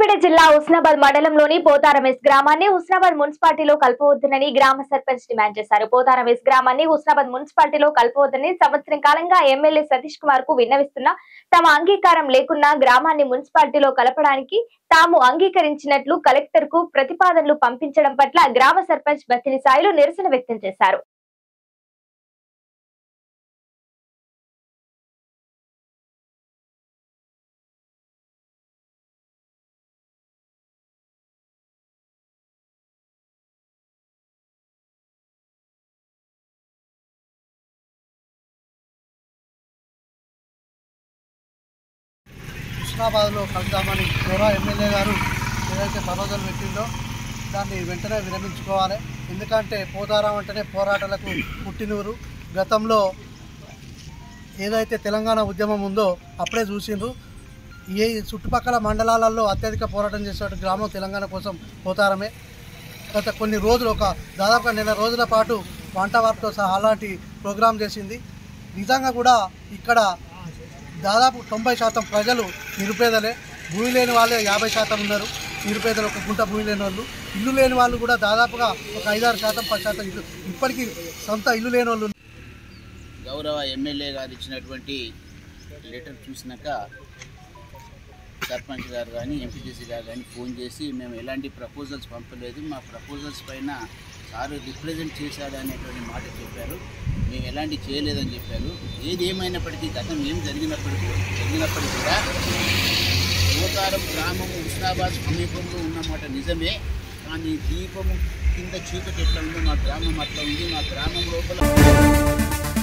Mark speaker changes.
Speaker 1: సిద్దిపేట జిల్లా హుస్నాబాద్ మండలంలోని పోతారమేస్ గ్రామాన్ని హుస్నాబాద్ మున్సిపాలిటీలో కలపవద్దునని గ్రామ సర్పంచ్ డిమాండ్ చేశారు పోతారమేస్ గ్రామాన్ని హుస్నాబాద్ మున్సిపాలిటీలో కలపవద్దని సంవత్సరం కాలంగా ఎమ్మెల్యే సతీష్ కుమార్ కు విన్నవిస్తున్నా తమ అంగీకారం లేకున్నా గ్రామాన్ని మున్సిపాలిటీలో కలపడానికి తాము అంగీకరించినట్లు కలెక్టర్ కు ప్రతిపాదనలు పంపించడం పట్ల గ్రామ సర్పంచ్ బత్తిని సాయిలు నిరసన వ్యక్తం చేశారు
Speaker 2: హుస్నాబాద్లో కలుద్దామని గౌరవ ఎమ్మెల్యే గారు ఏదైతే ప్రపోజల్ పెట్టిందో దాన్ని వెంటనే విరమించుకోవాలి ఎందుకంటే పోతారం అంటేనే పోరాటాలకు పుట్టినూరు గతంలో ఏదైతే తెలంగాణ ఉద్యమం ఉందో అప్పుడే చూసిండ్రు ఏ చుట్టుపక్కల మండలాలలో అత్యధిక పోరాటం చేసే గ్రామం తెలంగాణ కోసం పోతారమే గత కొన్ని రోజులు ఒక దాదాపు నెల రోజుల పాటు వంట వారితో సహా అలాంటి ప్రోగ్రాం చేసింది నిజంగా కూడా ఇక్కడ దాదాపు తొంభై శాతం ప్రజలు నిరుపేదలే భూమి లేని వాళ్ళే యాభై శాతం ఉన్నారు నిరుపేదలు ఒక గుంట భూమి లేని వాళ్ళు ఇల్లు లేని వాళ్ళు కూడా దాదాపుగా ఒక ఐదారు శాతం పది శాతం ఇల్లు ఇప్పటికీ సొంత ఇల్లు లేని వాళ్ళు
Speaker 3: గౌరవ ఎమ్మెల్యే గారు ఇచ్చినటువంటి లెటర్ చూసినాక సర్పంచ్ గారు కానీ ఎంపీటీసీ గారు కానీ ఫోన్ చేసి మేము ఎలాంటి ప్రపోజల్స్ పంపలేదు మా ప్రపోజల్స్ పైన సారు రిప్రజెంట్ చేశాడు అనేటువంటి మాట చెప్పారు మేము ఎలాంటి చేయలేదని చెప్పారు ఏది ఏమైనప్పటికీ గతం ఏం జరిగినప్పటికీ జరిగినప్పటికీ కూడా పోతారం గ్రామము హుస్నాబాద్ సమీపంలో ఉన్నమాట నిజమే కానీ దీపము కింద చీకటి ఎట్లా ఉందో మా గ్రామం అట్లా ఉంది మా గ్రామం లోపల